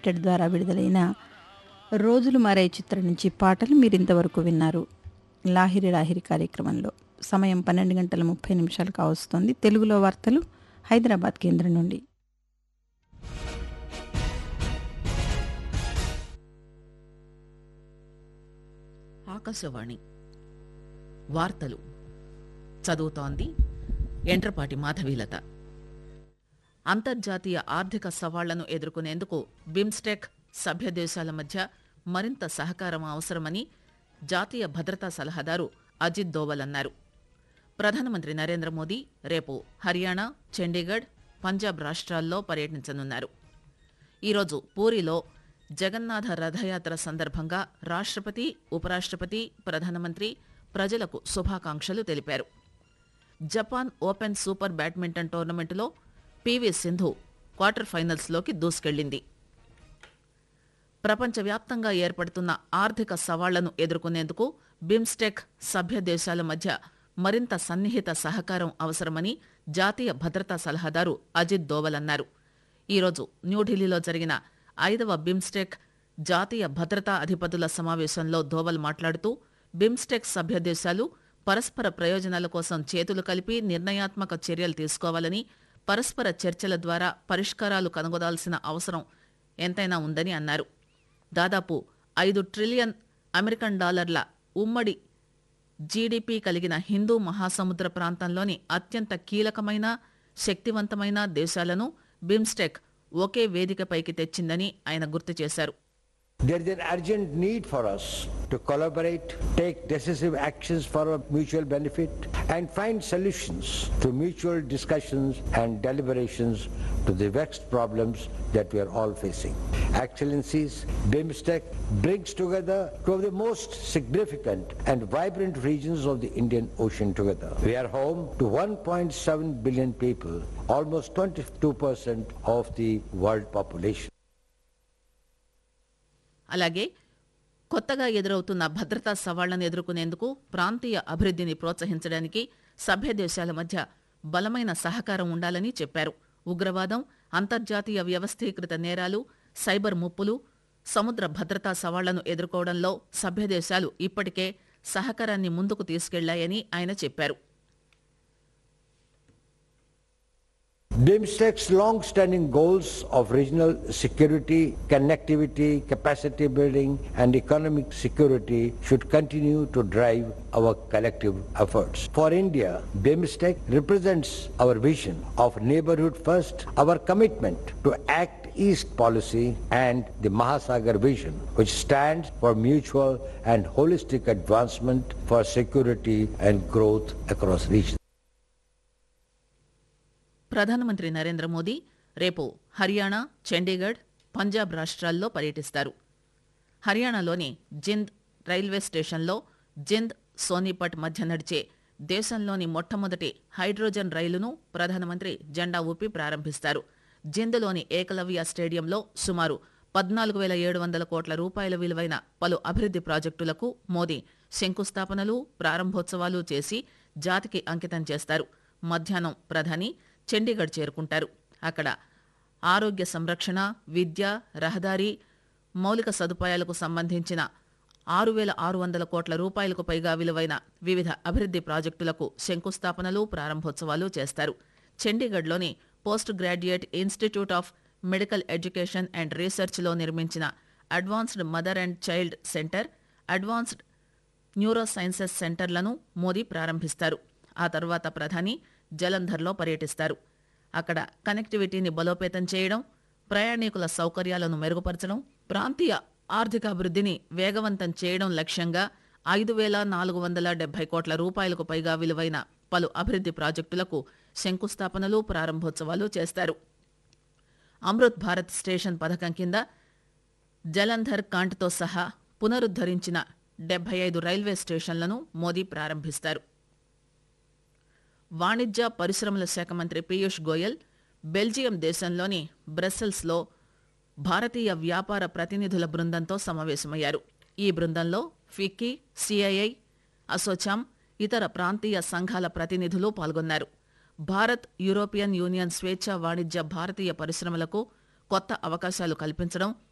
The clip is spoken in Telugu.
లిమిటెడ్ ద్వారా విడుదలైన రోజులు మారే చిత్రం నుంచి పాటలు మీరు ఇంతవరకు విన్నారు లాహిరి లాహిరి కార్యక్రమంలో సమయం పన్నెండు గంటల ముప్పై నిమిషాలు కావస్తోంది తెలుగులో వార్తలు హైదరాబాద్ కేంద్రం నుండి ఆకాశవాణి వార్తలు చదువుతోంది ఎంట్రపాటి మాధవీలత అంతర్జాతీయ ఆర్థిక సవాళ్లను ఎదుర్కొనేందుకు బిమ్స్టెక్ సభ్య దేశాల మధ్య మరింత సహకారం అవసరమని జాతీయ భద్రతా సలహాదారు అజిత్ దోవల్ అన్నారు ప్రధానమంత్రి నరేంద్ర మోదీ రేపు హర్యానా చండీగఢ్ పంజాబ్ రాష్ట్రాల్లో పర్యటించనున్నారు ఈరోజు పూరిలో జగన్నాథ రథయాత్ర సందర్భంగా రాష్ట్రపతి ఉపరాష్ట్రపతి ప్రధానమంత్రి ప్రజలకు శుభాకాంక్షలు తెలిపారు జపాన్ ఓపెన్ సూపర్ బ్యాడ్మింటన్ టోర్నమెంటులో పీవీ సింధు క్వార్టర్ ఫైనల్స్లోకి దూసుకెళ్లింది ప్రపంచవ్యాప్తంగా ఏర్పడుతున్న ఆర్థిక సవాళ్లను ఎదుర్కొనేందుకు బిమ్స్టెక్ సభ్య దేశాల మధ్య మరింత సన్నిహిత సహకారం అవసరమని జాతీయ భద్రతా సలహాదారు అజిత్ దోవల్ అన్నారు ఈరోజు న్యూఢిల్లీలో జరిగిన ఐదవ బిమ్స్టెక్ జాతీయ భద్రతా అధిపతుల సమావేశంలో దోవల్ మాట్లాడుతూ బిమ్స్టెక్ సభ్య దేశాలు పరస్పర ప్రయోజనాల కోసం చేతులు కలిపి నిర్ణయాత్మక చర్యలు తీసుకోవాలని పరస్పర చర్చల ద్వారా పరిష్కారాలు కనుగొనాల్సిన అవసరం ఎంతైనా ఉందని అన్నారు దాదాపు ఐదు ట్రిలియన్ అమెరికన్ డాలర్ల ఉమ్మడి జీడీపీ కలిగిన హిందూ మహాసముద్ర ప్రాంతంలోని అత్యంత కీలకమైన శక్తివంతమైన దేశాలను బిమ్స్టెక్ ఒకే వేదికపైకి తెచ్చిందని ఆయన గుర్తు చేశారు There is an urgent need for us to collaborate, take decisive actions for our mutual benefit, and find solutions to mutual discussions and deliberations to the vexed problems that we are all facing. Excellencies, BIMSTEC brings together two of the most significant and vibrant regions of the Indian Ocean together. We are home to 1.7 billion people, almost 22% of the world population. అలాగే కొత్తగా ఎదురవుతున్న భద్రతా సవాళ్లను ఎదుర్కొనేందుకు ప్రాంతీయ అభివృద్ధిని ప్రోత్సహించడానికి సభ్య దేశాల మధ్య బలమైన సహకారం ఉండాలని చెప్పారు ఉగ్రవాదం అంతర్జాతీయ వ్యవస్థీకృత నేరాలు సైబర్ ముప్పులు సముద్ర భద్రతా సవాళ్లను ఎదుర్కోవడంలో సభ్య దేశాలు ఇప్పటికే సహకారాన్ని ముందుకు తీసుకెళ్లాయని ఆయన చెప్పారు BIMSTEC's long-standing goals of regional security, connectivity, capacity building and economic security should continue to drive our collective efforts. For India, BIMSTEC represents our vision of neighborhood first, our commitment to act East policy and the Mahasagar vision, which stands for mutual and holistic advancement for security and growth across regions. ప్రధానమంత్రి నరేంద్ర మోదీ రేపు హర్యానా చండీగఢ్ పంజాబ్ రాష్ట్రాల్లో పర్యటిస్తారు హర్యానాలోని జింద్ రైల్వే స్టేషన్లో జింద్ సోనీపట్ మధ్య నడిచే దేశంలోని మొట్టమొదటి హైడ్రోజన్ రైలును ప్రధానమంత్రి జెండా ఊపి ప్రారంభిస్తారు జింద్లోని ఏకలవ్య స్టేడియంలో సుమారు పద్నాలుగు వేల ఏడు వందల కోట్ల రూపాయల విలువైన పలు అభివృద్ది ప్రాజెక్టులకు మోదీ శంకుస్థాపనలు ప్రారంభోత్సవాలు చేసి జాతికి అంకితం చేస్తారు మధ్యాహ్నం ప్రధాని చండీగఢ్ చేరుకుంటారు అక్కడ ఆరోగ్య సంరక్షణ విద్య రహదారి మౌలిక సదుపాయాలకు సంబంధించిన ఆరు వేల ఆరు వందల కోట్ల రూపాయలకు పైగా విలువైన వివిధ అభివృద్ది ప్రాజెక్టులకు శంకుస్థాపనలు ప్రారంభోత్సవాలు చేస్తారు చండీగఢ్లోని post graduate institute of medical education and రీసెర్చ్లో నిర్మించిన advanced mother and child centre advanced neuro sciences సెంటర్లను మోదీ ప్రారంభిస్తారు ఆ తర్వాత ప్రధాని జలంధర్లో పర్యటిస్తారు అక్కడ కనెక్టివిటీని బలోపేతం చేయడం ప్రయాణికుల సౌకర్యాలను మెరుగుపరచడం ప్రాంతీయ ఆర్థికాభివృద్ధిని వేగవంతం చేయడం లక్ష్యంగా ఐదు వేల నాలుగు వందల డెబ్బై కోట్ల రూపాయలకు పైగా విలువైన పలు అభివృద్ది ప్రాజెక్టులకు శంకుస్థాపనలు ప్రారంభోత్సవాలు చేస్తారు అమృత్ భారత్ స్టేషన్ పథకం కింద జలంధర్ కాంట్తో సహా పునరుద్ధరించిన డెబ్బై ఐదు రైల్వే స్టేషన్లను మోదీ ప్రారంభిస్తారు వాణిజ్య పరిశ్రమల శాఖ మంత్రి పీయూష్ గోయల్ బెల్జియం దేశంలోని బ్రస్సెల్స్లో భారతీయ వ్యాపార ప్రతినిధుల బృందంతో సమావేశమయ్యారు ఈ బృందంలో ఫిక్కీ సిఐఐ అసోచామ్ ఇతర ప్రాంతీయ సంఘాల ప్రతినిధులు పాల్గొన్నారు భారత్ యూరోపియన్ యూనియన్ స్వేచ్ఛ వాణిజ్య భారతీయ పరిశ్రమలకు కొత్త అవకాశాలు కల్పించడం